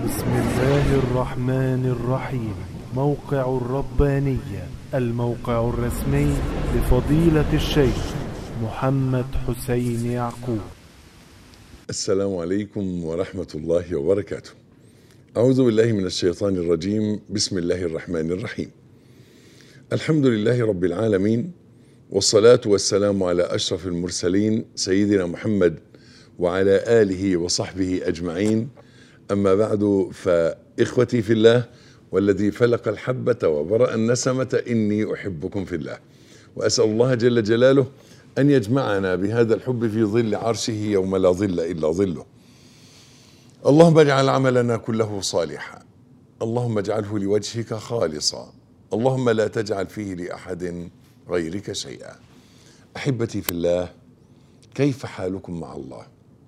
بسم الله الرحمن الرحيم موقع الربانية الموقع الرسمي لفضيلة الشيخ محمد حسين يعقوب السلام عليكم ورحمة الله وبركاته. أعوذ بالله من الشيطان الرجيم، بسم الله الرحمن الرحيم. الحمد لله رب العالمين والصلاة والسلام على أشرف المرسلين سيدنا محمد وعلى آله وصحبه أجمعين. أما بعد فإخوتي في الله والذي فلق الحبة وبرأ النسمة إني أحبكم في الله. وأسأل الله جل جلاله أن يجمعنا بهذا الحب في ظل عرشه يوم لا ظل إلا ظله اللهم اجعل عملنا كله صالحا اللهم اجعله لوجهك خالصا اللهم لا تجعل فيه لأحد غيرك شيئا أحبتي في الله كيف حالكم مع الله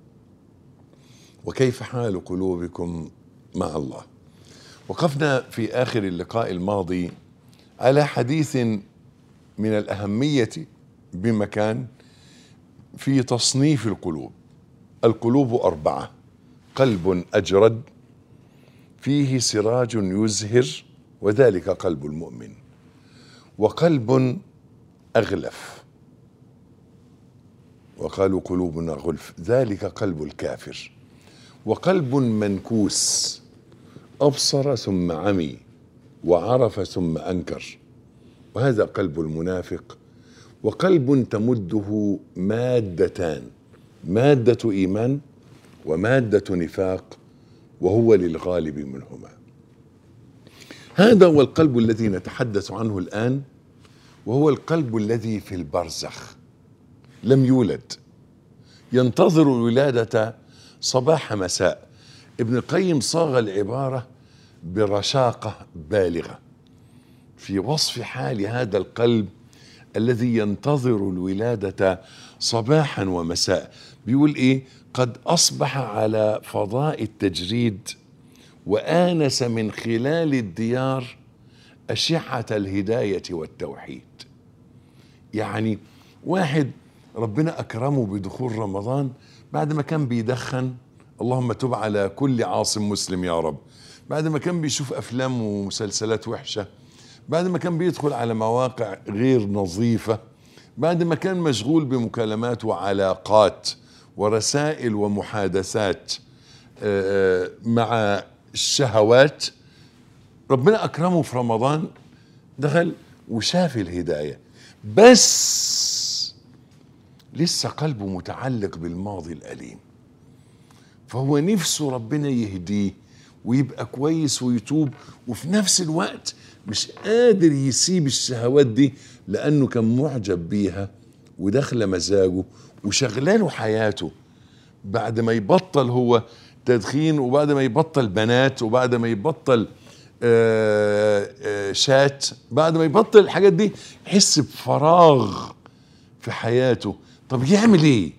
وكيف حال قلوبكم مع الله وقفنا في آخر اللقاء الماضي على حديث من الأهمية بمكان في تصنيف القلوب القلوب أربعة قلب أجرد فيه سراج يزهر وذلك قلب المؤمن وقلب أغلف وقالوا قلوبنا غلف ذلك قلب الكافر وقلب منكوس أبصر ثم عمي وعرف ثم أنكر وهذا قلب المنافق وقلب تمده مادتان مادة إيمان ومادة نفاق وهو للغالب منهما هذا هو القلب الذي نتحدث عنه الآن وهو القلب الذي في البرزخ لم يولد ينتظر الولادة صباح مساء ابن القيم صاغ العبارة برشاقة بالغة في وصف حال هذا القلب الذي ينتظر الولادة صباحا ومساء بيقول ايه قد اصبح على فضاء التجريد وانس من خلال الديار اشعة الهداية والتوحيد يعني واحد ربنا اكرمه بدخول رمضان بعد ما كان بيدخن اللهم تب على كل عاصم مسلم يا رب بعد ما كان بيشوف افلام ومسلسلات وحشه بعد ما كان بيدخل على مواقع غير نظيفة بعد ما كان مشغول بمكالمات وعلاقات ورسائل ومحادثات مع الشهوات ربنا أكرمه في رمضان دخل وشاف الهداية بس لسه قلبه متعلق بالماضي الأليم فهو نفسه ربنا يهديه ويبقى كويس ويتوب وفي نفس الوقت مش قادر يسيب الشهوات دي لانه كان معجب بيها وداخله مزاجه وشغلاله حياته بعد ما يبطل هو تدخين وبعد ما يبطل بنات وبعد ما يبطل آآ آآ شات بعد ما يبطل الحاجات دي يحس بفراغ في حياته طب يعمل ايه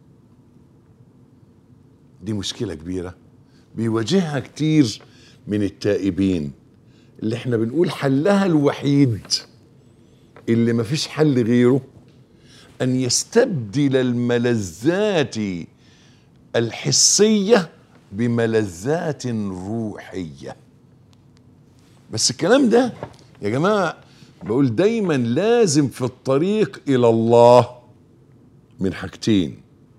دي مشكله كبيره بيواجهها كتير من التائبين اللي احنا بنقول حلها الوحيد اللي مفيش حل غيره ان يستبدل الملذات الحسيه بملذات روحيه بس الكلام ده يا جماعه بقول دايما لازم في الطريق الى الله من حاجتين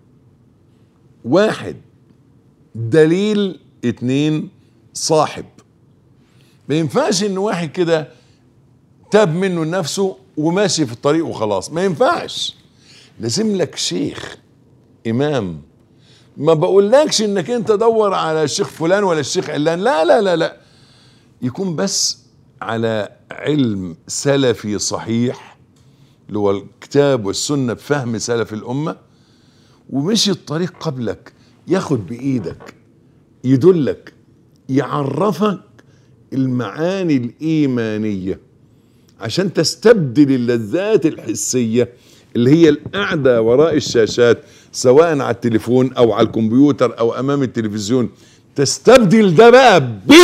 واحد دليل اتنين صاحب ما ينفعش ان واحد كده تاب منه نفسه وماشي في الطريق وخلاص ما ينفعش لازم لك شيخ امام ما بقولكش انك انت دور على الشيخ فلان ولا الشيخ علان لا لا لا لا يكون بس على علم سلفي صحيح اللي هو الكتاب والسنه بفهم سلف الامه ومشي الطريق قبلك ياخد بايدك يدلك يعرفك المعاني الايمانيه عشان تستبدل اللذات الحسيه اللي هي القعده وراء الشاشات سواء على التليفون او على الكمبيوتر او امام التلفزيون تستبدل ده بقى ب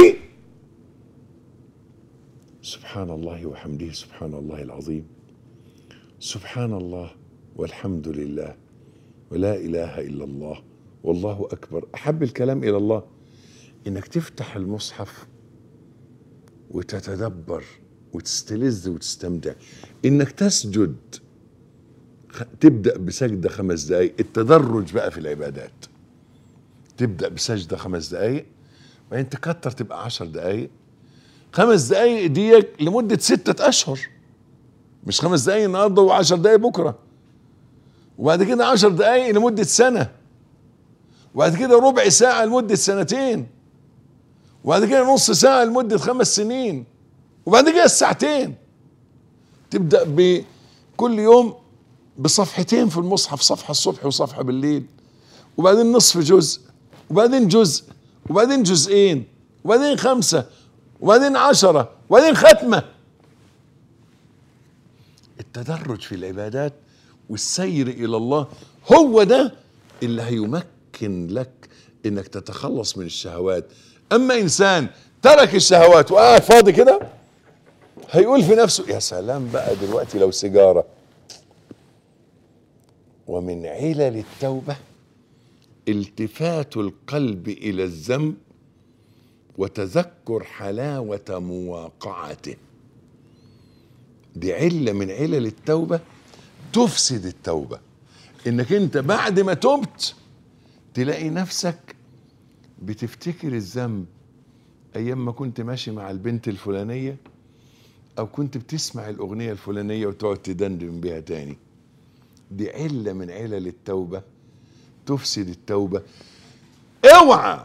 سبحان الله وحمده سبحان الله العظيم سبحان الله والحمد لله ولا اله الا الله والله اكبر احب الكلام الى الله انك تفتح المصحف وتتدبر وتستلذ وتستمتع انك تسجد خ- تبدا بسجده خمس دقائق التدرج بقى في العبادات تبدا بسجده خمس دقائق وبعدين تكتر تبقى عشر دقائق خمس دقائق ديك لمده سته اشهر مش خمس دقائق النهارده وعشر دقائق بكره وبعد كده عشر دقائق لمده سنه وبعد كده ربع ساعه لمده سنتين وبعد كده نص ساعه لمده خمس سنين وبعد كده الساعتين تبدا بكل يوم بصفحتين في المصحف صفحه الصبح وصفحه بالليل وبعدين نصف جزء وبعدين جزء وبعدين جزئين وبعدين خمسه وبعدين عشره وبعدين ختمه التدرج في العبادات والسير الى الله هو ده اللي هيمكن لك انك تتخلص من الشهوات اما انسان ترك الشهوات وقاعد فاضي كده هيقول في نفسه يا سلام بقى دلوقتي لو سيجاره ومن علل التوبه التفات القلب الى الذنب وتذكر حلاوه مواقعته دي عله من علل التوبه تفسد التوبه انك انت بعد ما تبت تلاقي نفسك بتفتكر الذنب ايام ما كنت ماشي مع البنت الفلانيه او كنت بتسمع الاغنيه الفلانيه وتقعد تدندن بيها تاني دي عله من علل التوبه تفسد التوبه اوعى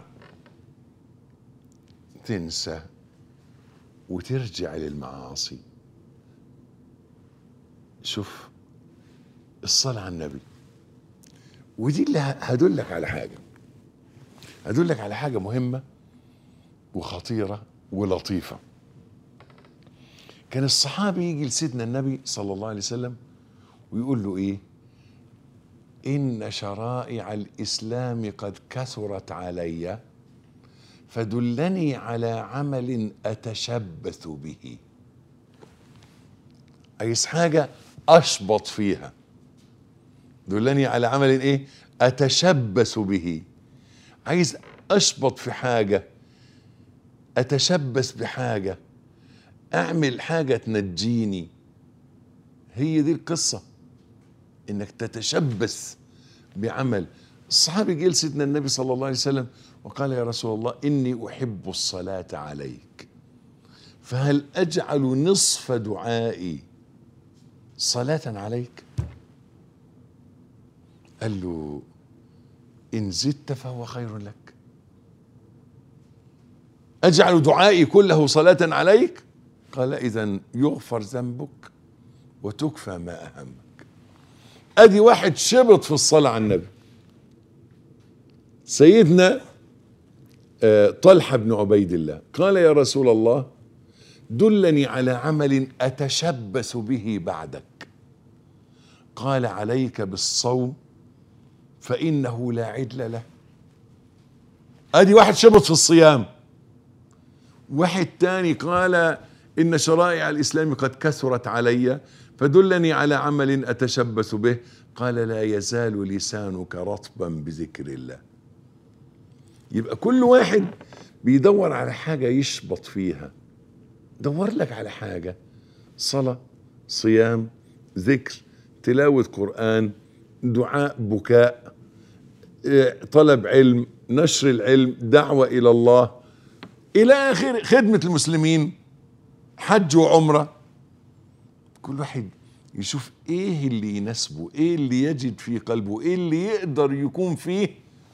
تنسى وترجع للمعاصي شوف الصلاة على النبي ودي اللي ه- هدلك على حاجة هدلك على حاجة مهمة وخطيرة ولطيفة كان الصحابي يجي لسيدنا النبي صلى الله عليه وسلم ويقول له ايه ان شرائع الاسلام قد كثرت علي فدلني على عمل اتشبث به عايز حاجه اشبط فيها دلني على عمل ايه اتشبث به عايز اشبط في حاجه اتشبث بحاجه اعمل حاجه تنجيني هي دي القصه انك تتشبث بعمل الصحابي جه لسيدنا النبي صلى الله عليه وسلم وقال يا رسول الله اني احب الصلاه عليك فهل اجعل نصف دعائي صلاه عليك قال له ان زدت فهو خير لك اجعل دعائي كله صلاه عليك قال اذا يغفر ذنبك وتكفى ما اهمك ادي واحد شبط في الصلاه على النبي سيدنا آه، طلحه بن عبيد الله قال يا رسول الله دلني على عمل اتشبث به بعدك قال عليك بالصوم فانه لا عدل له ادي واحد شبط في الصيام واحد تاني قال ان شرائع الاسلام قد كثرت علي فدلني على عمل اتشبث به قال لا يزال لسانك رطبا بذكر الله يبقى كل واحد بيدور على حاجه يشبط فيها دور لك على حاجه صلاه صيام ذكر تلاوه قران دعاء بكاء إيه، طلب علم نشر العلم دعوه الى الله الى اخر خدمه المسلمين حج وعمره كل واحد يشوف ايه اللي يناسبه ايه اللي يجد في قلبه ايه اللي يقدر يكون فيه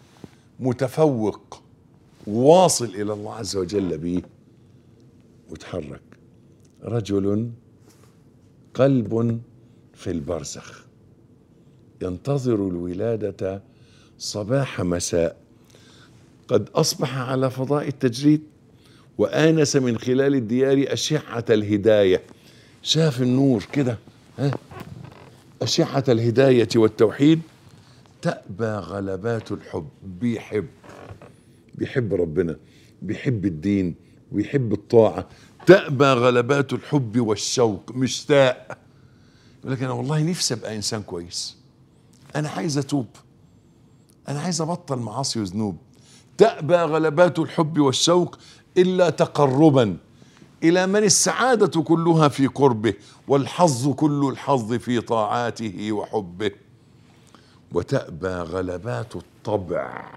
متفوق واصل الى الله عز وجل به وتحرك رجل قلب في البرزخ ينتظر الولاده صباح مساء قد اصبح على فضاء التجريد وانس من خلال الديار اشعه الهدايه شاف النور كده ها اشعه الهدايه والتوحيد تأبى غلبات الحب بيحب بيحب ربنا بيحب الدين ويحب الطاعة تأبى غلبات الحب والشوق مشتاق يقول لك أنا والله نفسي أبقى إنسان كويس أنا عايز أتوب أنا عايز أبطل معاصي وذنوب تأبى غلبات الحب والشوق إلا تقربا إلى من السعادة كلها في قربه والحظ كل الحظ في طاعاته وحبه وتأبى غلبات الطبع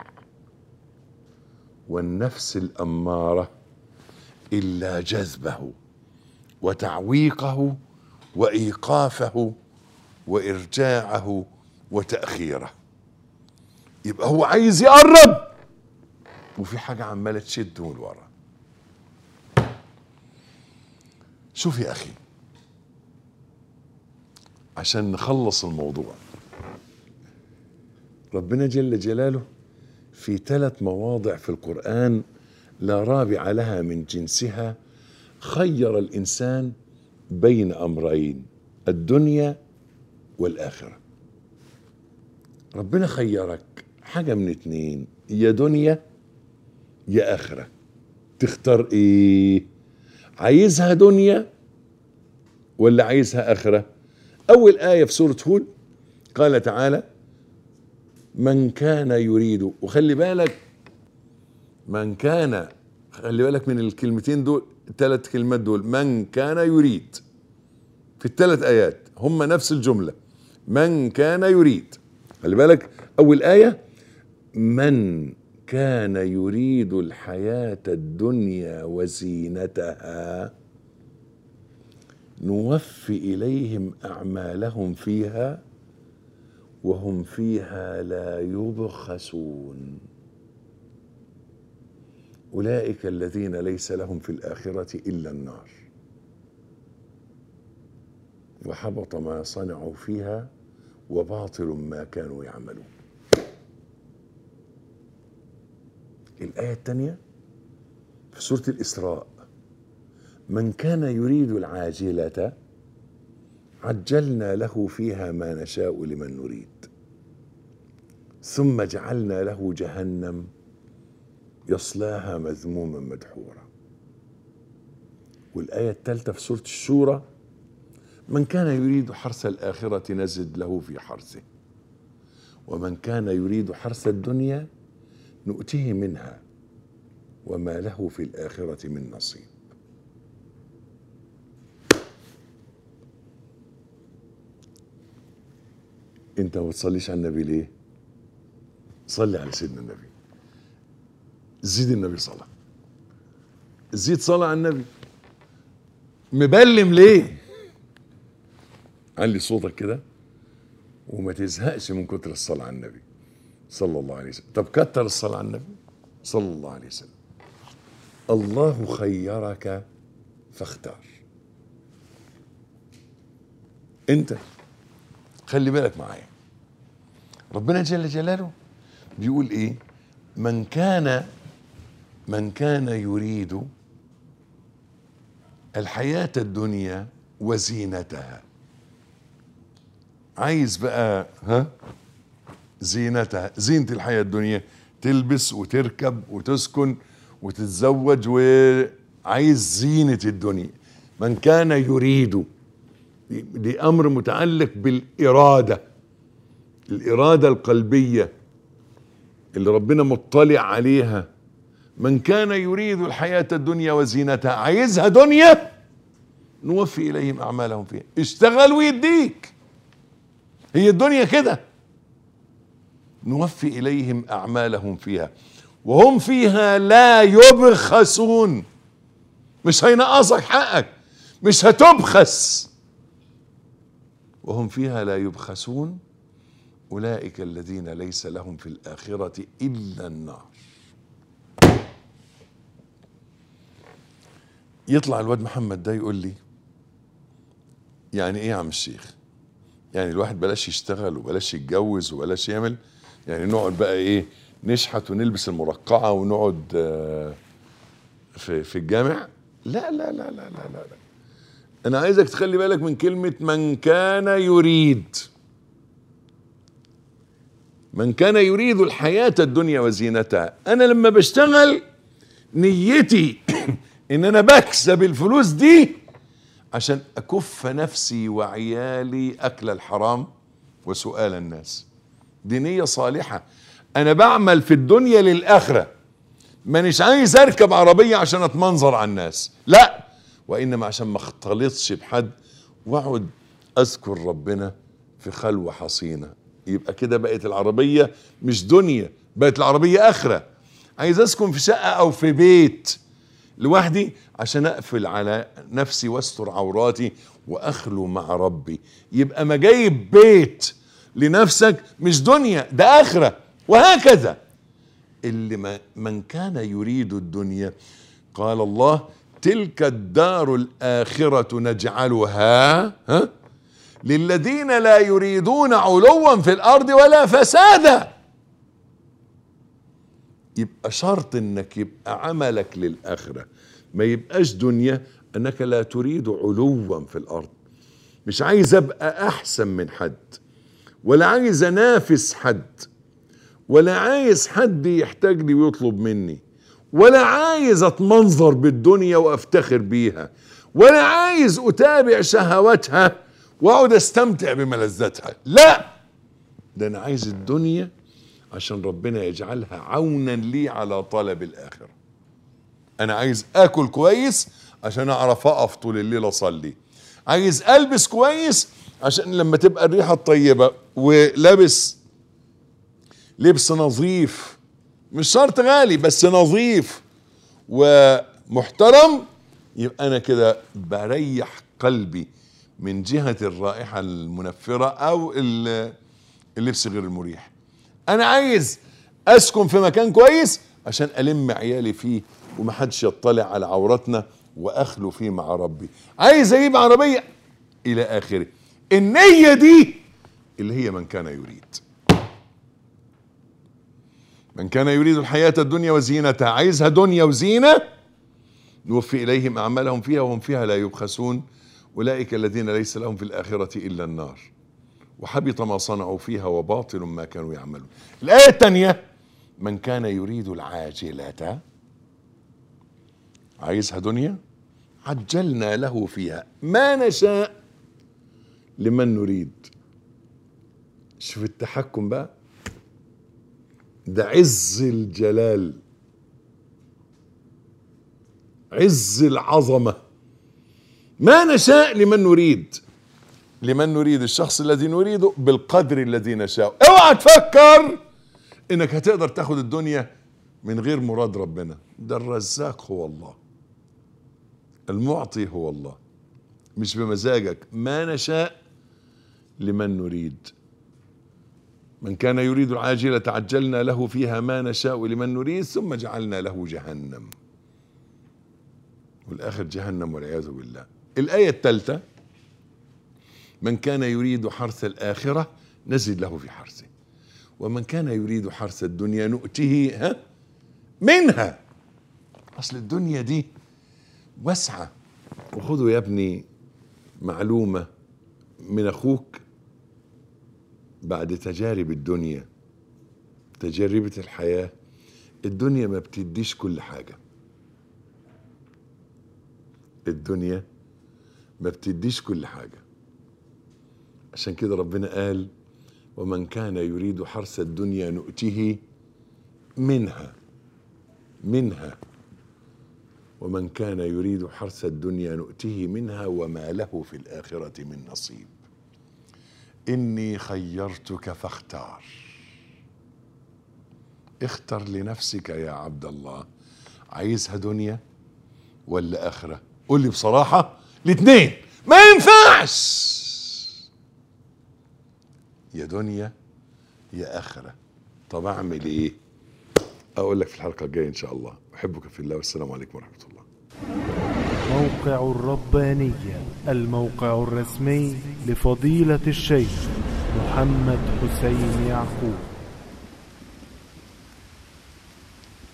والنفس الأمارة إلا جذبه وتعويقه وإيقافه وإرجاعه وتأخيره يبقى هو عايز يقرب وفي حاجة عمالة تشده من ورا شوف يا أخي عشان نخلص الموضوع ربنا جل جلاله في ثلاث مواضع في القرآن لا رابع لها من جنسها خير الإنسان بين أمرين الدنيا والآخرة ربنا خيرك حاجة من اتنين يا دنيا يا آخرة تختار ايه عايزها دنيا ولا عايزها آخرة أول آية في سورة هود قال تعالى من كان يريد وخلي بالك من كان خلي بالك من الكلمتين دول الثلاث كلمات دول من كان يريد في الثلاث آيات هم نفس الجملة من كان يريد خلي بالك أول آية من كان يريد الحياة الدنيا وزينتها نوفي إليهم أعمالهم فيها وهم فيها لا يبخسون أولئك الذين ليس لهم في الآخرة إلا النار وحبط ما صنعوا فيها وباطل ما كانوا يعملون الآية الثانية في سورة الإسراء من كان يريد العاجلة عجلنا له فيها ما نشاء لمن نريد ثم جعلنا له جهنم يصلاها مذموما مدحورا والآية الثالثة في سورة الشورى من كان يريد حرث الآخرة نزد له في حرثه ومن كان يريد حرث الدنيا نؤتيه منها وما له في الآخرة من نصيب انت ما بتصليش على النبي ليه صلي على سيدنا النبي زيد النبي صلاة زيد صلاة على النبي مبلم ليه علي صوتك كده وما تزهقش من كتر الصلاة على النبي صلى الله عليه وسلم طب كتر الصلاة على النبي صلى الله عليه وسلم الله خيرك فاختار انت خلي بالك معايا ربنا جل جلاله بيقول ايه من كان من كان يريد الحياة الدنيا وزينتها عايز بقى ها زينتها زينة الحياة الدنيا تلبس وتركب وتسكن وتتزوج وعايز زينة الدنيا من كان يريد دي أمر متعلق بالإرادة الإرادة القلبية اللي ربنا مطلع عليها من كان يريد الحياة الدنيا وزينتها عايزها دنيا نوفي إليهم أعمالهم فيها اشتغل ويديك هي الدنيا كده نوفي إليهم أعمالهم فيها وهم فيها لا يبخسون مش هينقصك حقك مش هتبخس وهم فيها لا يبخسون أولئك الذين ليس لهم في الآخرة إلا النار يطلع الواد محمد ده يقول لي يعني ايه يا عم الشيخ يعني الواحد بلاش يشتغل وبلاش يتجوز وبلاش يعمل يعني نقعد بقى ايه نشحت ونلبس المرقعة ونقعد آه، في في الجامع لا لا لا لا لا لا, لا. انا عايزك تخلي بالك من كلمة من كان يريد من كان يريد الحياة الدنيا وزينتها انا لما بشتغل نيتي ان انا بكسب الفلوس دي عشان اكف نفسي وعيالي اكل الحرام وسؤال الناس دي نية صالحة انا بعمل في الدنيا للاخرة مانيش عايز اركب عربيه عشان اتمنظر على الناس لا وانما عشان ما اختلطش بحد واقعد اذكر ربنا في خلوه حصينه يبقى كده بقت العربيه مش دنيا بقت العربيه اخره عايز اسكن في شقه او في بيت لوحدي عشان اقفل على نفسي واستر عوراتي واخلو مع ربي يبقى ما جايب بيت لنفسك مش دنيا ده اخره وهكذا اللي ما من كان يريد الدنيا قال الله تلك الدار الآخرة نجعلها ها للذين لا يريدون علوا في الأرض ولا فسادا يبقى شرط انك يبقى عملك للآخرة ما يبقاش دنيا انك لا تريد علوا في الأرض مش عايز ابقى احسن من حد ولا عايز انافس حد ولا عايز حد يحتاج لي ويطلب مني ولا عايز اتمنظر بالدنيا وافتخر بيها ولا عايز اتابع شهواتها واقعد استمتع بملذاتها لا ده انا عايز الدنيا عشان ربنا يجعلها عونا لي على طلب الاخره انا عايز اكل كويس عشان اعرف اقف طول الليل اصلي عايز البس كويس عشان لما تبقى الريحه الطيبه ولابس لبس نظيف مش شرط غالي بس نظيف ومحترم يبقى انا كده بريح قلبي من جهة الرائحة المنفرة او ال- اللبس غير المريح انا عايز اسكن في مكان كويس عشان الم عيالي فيه ومحدش يطلع على عوراتنا واخلو فيه مع ربي عايز اجيب عربية الى اخره النية دي اللي هي من كان يريد من كان يريد الحياة الدنيا وزينتها عايزها دنيا وزينة نوفي إليهم أعمالهم فيها وهم فيها لا يبخسون أولئك الذين ليس لهم في الآخرة إلا النار وحبط ما صنعوا فيها وباطل ما كانوا يعملون الآية الثانية من كان يريد العاجلة عايزها دنيا عجلنا له فيها ما نشاء لمن نريد شوف التحكم بقى ده عز الجلال عز العظمة ما نشاء لمن نريد لمن نريد الشخص الذي نريده بالقدر الذي نشاء اوعى تفكر انك هتقدر تاخد الدنيا من غير مراد ربنا ده الرزاق هو الله المعطي هو الله مش بمزاجك ما نشاء لمن نريد من كان يريد العاجلة عجلنا له فيها ما نشاء لمن نريد ثم جعلنا له جهنم والآخر جهنم والعياذ بالله الآية الثالثة من كان يريد حرث الآخرة نزد له في حرثه ومن كان يريد حرث الدنيا نؤته ها منها أصل الدنيا دي واسعة وخذوا يا ابني معلومة من أخوك بعد تجارب الدنيا تجربة الحياة الدنيا ما بتديش كل حاجة الدنيا ما بتديش كل حاجة عشان كده ربنا قال ومن كان يريد حرث الدنيا نؤته منها منها ومن كان يريد حرث الدنيا نؤته منها وما له في الآخرة من نصيب إني خيرتك فاختار اختر لنفسك يا عبد الله عايزها دنيا ولا آخرة قول لي بصراحة الاثنين ما ينفعش يا دنيا يا آخرة طب أعمل إيه أقول لك في الحلقة الجاية إن شاء الله أحبك في الله والسلام عليكم ورحمة الله موقع الربانية الموقع الرسمي لفضيلة الشيخ محمد حسين يعقوب